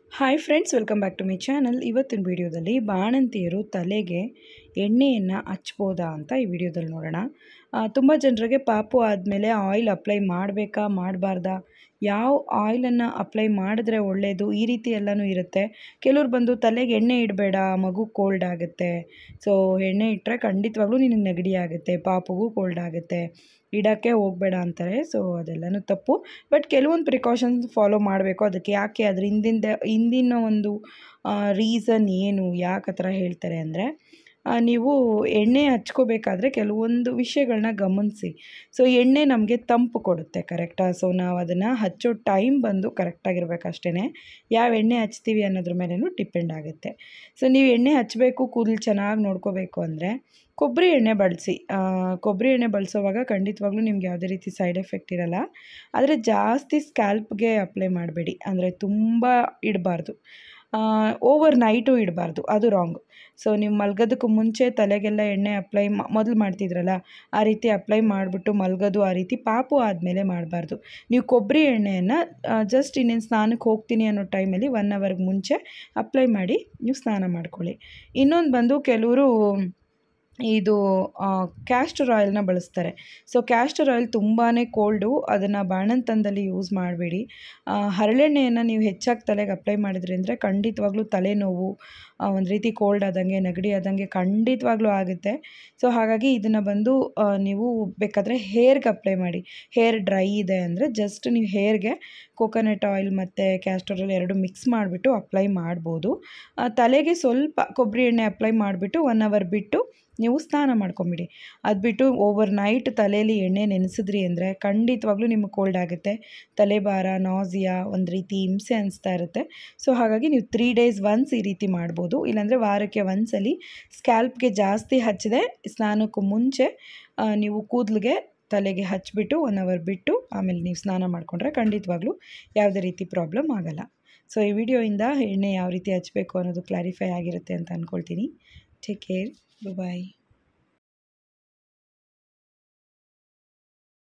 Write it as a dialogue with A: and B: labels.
A: hi friends welcome back to my channel ಇವತ್ತಿನ ವಿಡಿಯೋದಲ್ಲಿ ಬಾಣಂತಿಯರು ತಲೆಗೆ ಎಣ್ಣೆಯನ್ನು ಹಚ್ಬೋದಾ ಅಂತ ಈ ವಿಡಿಯೋದಲ್ಲಿ ನೋಡೋಣ ತುಂಬ ಜನರಿಗೆ ಪಾಪು ಆದಮೇಲೆ ಆಯಿಲ್ ಅಪ್ಲೈ ಮಾಡಬೇಕಾ ಮಾಡಬಾರ್ದಾ ಯಾವ ಆಯಿಲನ್ನು ಅಪ್ಲೈ ಮಾಡಿದ್ರೆ ಒಳ್ಳೆಯದು ಈ ರೀತಿ ಎಲ್ಲನೂ ಇರುತ್ತೆ ಕೆಲವ್ರು ಬಂದು ತಲೆಗೆ ಎಣ್ಣೆ ಇಡಬೇಡ ಮಗು ಕೋಲ್ಡ್ ಆಗುತ್ತೆ ಸೊ ಎಣ್ಣೆ ಇಟ್ಟರೆ ಖಂಡಿತವಾಗ್ಲೂ ನಿನಗೆ ನೆಗಡಿ ಆಗುತ್ತೆ ಪಾಪುಗೂ ಕೋಲ್ಡ್ ಆಗುತ್ತೆ ಇಡೋಕ್ಕೆ ಹೋಗಬೇಡ ಅಂತಾರೆ ಸೊ ಅದೆಲ್ಲನೂ ತಪ್ಪು ಬಟ್ ಕೆಲವೊಂದು ಪ್ರಿಕಾಷನ್ಸ್ ಫಾಲೋ ಮಾಡಬೇಕು ಅದಕ್ಕೆ ಯಾಕೆ ಅದ್ರ ಹಿಂದಿಂದ ಹಿಂದಿನ ಒಂದು ರೀಸನ್ ಏನು ಯಾಕೆ ಆ ಥರ ಹೇಳ್ತಾರೆ ಅಂದರೆ ನೀವು ಎಣ್ಣೆ ಹಚ್ಕೋಬೇಕಾದ್ರೆ ಕೆಲವೊಂದು ವಿಷಯಗಳನ್ನ ಗಮನಿಸಿ ಸೊ ಎಣ್ಣೆ ನಮಗೆ ತಂಪು ಕೊಡುತ್ತೆ ಕರೆಕ್ಟಾ ಸೊ ನಾವು ಅದನ್ನು ಹಚ್ಚೋ ಟೈಮ್ ಬಂದು ಕರೆಕ್ಟಾಗಿರ್ಬೇಕು ಅಷ್ಟೇ ಯಾವ ಎಣ್ಣೆ ಹಚ್ತೀವಿ ಅನ್ನೋದ್ರ ಮೇಲೂ ಡಿಪೆಂಡ್ ಆಗುತ್ತೆ ಸೊ ನೀವು ಎಣ್ಣೆ ಹಚ್ಚಬೇಕು ಕೂದಲು ಚೆನ್ನಾಗಿ ನೋಡ್ಕೋಬೇಕು ಅಂದರೆ ಕೊಬ್ಬರಿ ಎಣ್ಣೆ ಬಳಸಿ ಕೊಬ್ಬರಿ ಎಣ್ಣೆ ಬಳಸೋವಾಗ ಖಂಡಿತವಾಗ್ಲೂ ನಿಮ್ಗೆ ಯಾವುದೇ ರೀತಿ ಸೈಡ್ ಎಫೆಕ್ಟ್ ಇರಲ್ಲ ಆದರೆ ಜಾಸ್ತಿ ಸ್ಕ್ಯಾಲ್ಪ್ಗೆ ಅಪ್ಲೈ ಮಾಡಬೇಡಿ ಅಂದರೆ ತುಂಬ ಇಡಬಾರ್ದು ಓವರ್ ನೈಟು ಇಡಬಾರ್ದು ಅದು ರಾಂಗು ಸೊ ನೀವು ಮಲ್ಗೋದಕ್ಕೂ ಮುಂಚೆ ತಲೆಗೆಲ್ಲ ಎಣ್ಣೆ ಅಪ್ಲೈ ಮೊದಲು ಮಾಡ್ತಿದ್ರಲ್ಲ ಆ ರೀತಿ ಅಪ್ಲೈ ಮಾಡಿಬಿಟ್ಟು ಮಲ್ಗೋದು ಆ ರೀತಿ ಪಾಪು ಆದಮೇಲೆ ಮಾಡಬಾರ್ದು ನೀವು ಕೊಬ್ಬರಿ ಎಣ್ಣೆಯನ್ನು ಜಸ್ಟ್ ಇನ್ನೇನು ಸ್ನಾನಕ್ಕೆ ಹೋಗ್ತೀನಿ ಅನ್ನೋ ಟೈಮಲ್ಲಿ ಒನ್ ಅವರ್ಗೆ ಮುಂಚೆ ಅಪ್ಲೈ ಮಾಡಿ ನೀವು ಸ್ನಾನ ಮಾಡ್ಕೊಳ್ಳಿ ಇನ್ನೊಂದು ಬಂದು ಕೆಲವರು ಇದು ಕ್ಯಾಸ್ಟರ್ ಆಯಿಲ್ನ ಬಳಸ್ತಾರೆ ಸೊ ಕ್ಯಾಸ್ಟರ್ ಆಯಿಲ್ ತುಂಬಾ ಕೋಲ್ಡು ಅದನ್ನು ಬಾಣಂತನದಲ್ಲಿ ಯೂಸ್ ಮಾಡಬೇಡಿ ಹರಳೆಣ್ಣೆಯನ್ನು ನೀವು ಹೆಚ್ಚಾಗಿ ತಲೆಗೆ ಅಪ್ಲೈ ಮಾಡಿದ್ರಿ ಅಂದರೆ ಖಂಡಿತವಾಗ್ಲೂ ತಲೆನೋವು ಒಂದು ರೀತಿ ಕೋಲ್ಡ್ ಆದಂಗೆ ನೆಗಡಿ ಆದಂಗೆ ಖಂಡಿತವಾಗ್ಲೂ ಆಗುತ್ತೆ ಸೊ ಹಾಗಾಗಿ ಇದನ್ನು ಬಂದು ನೀವು ಬೇಕಾದರೆ ಹೇರ್ಗೆ ಅಪ್ಲೈ ಮಾಡಿ ಹೇರ್ ಡ್ರೈ ಇದೆ ಅಂದರೆ ಜಸ್ಟ್ ನೀವು ಹೇರ್ಗೆ ಕೋಕೋನಟ್ ಆಯಿಲ್ ಮತ್ತು ಕ್ಯಾಸ್ಟರ್ ಆಯಿಲ್ ಎರಡು ಮಿಕ್ಸ್ ಮಾಡಿಬಿಟ್ಟು ಅಪ್ಲೈ ಮಾಡ್ಬೋದು ತಲೆಗೆ ಸ್ವಲ್ಪ ಕೊಬ್ಬರಿ ಎಣ್ಣೆ ಅಪ್ಲೈ ಮಾಡಿಬಿಟ್ಟು ಒನ್ ಅವರ್ ಬಿಟ್ಟು ನೀವು ಸ್ನಾನ ಮಾಡ್ಕೊಂಬಿಡಿ ಅದು ಬಿಟ್ಟು ಓವರ್ ನೈಟ್ ತಲೆಯಲ್ಲಿ ಎಣ್ಣೆ ನೆನೆಸಿದ್ರಿ ಅಂದರೆ ಖಂಡಿತವಾಗ್ಲೂ ನಿಮಗೆ ಕೋಲ್ಡ್ ಆಗುತ್ತೆ ತಲೆಭಾರ ನಾಸಿಯಾ ಒಂದು ರೀತಿ ಹಿಂಸೆ ಅನಿಸ್ತಾ ಇರುತ್ತೆ ಸೊ ಹಾಗಾಗಿ ನೀವು ತ್ರೀ ಡೇಸ್ ಒನ್ಸ್ ಈ ರೀತಿ ಮಾಡ್ಬೋದು ಇಲ್ಲಾಂದರೆ ವಾರಕ್ಕೆ ಒಂದ್ಸಲಿ ಸ್ಕ್ಯಾಲ್ಪ್ಗೆ ಜಾಸ್ತಿ ಹಚ್ಚದೆ ಸ್ನಾನಕ್ಕೂ ಮುಂಚೆ ನೀವು ಕೂದಲಿಗೆ ತಲೆಗೆ ಹಚ್ಬಿಟ್ಟು ಒನ್ ಅವರ್ ಬಿಟ್ಟು ಆಮೇಲೆ ನೀವು ಸ್ನಾನ ಮಾಡಿಕೊಂಡ್ರೆ ಖಂಡಿತವಾಗ್ಲೂ ಯಾವುದೇ ರೀತಿ ಪ್ರಾಬ್ಲಮ್ ಆಗೋಲ್ಲ ಸೊ ಈ ವಿಡಿಯೋಯಿಂದ ಎಣ್ಣೆ ಯಾವ ರೀತಿ ಹಚ್ಚಬೇಕು ಅನ್ನೋದು ಕ್ಲಾರಿಫೈ ಆಗಿರುತ್ತೆ ಅಂತ ಅಂದ್ಕೊಳ್ತೀನಿ ಟೇಕ್ ಕೇರ್ ಬಾಯ್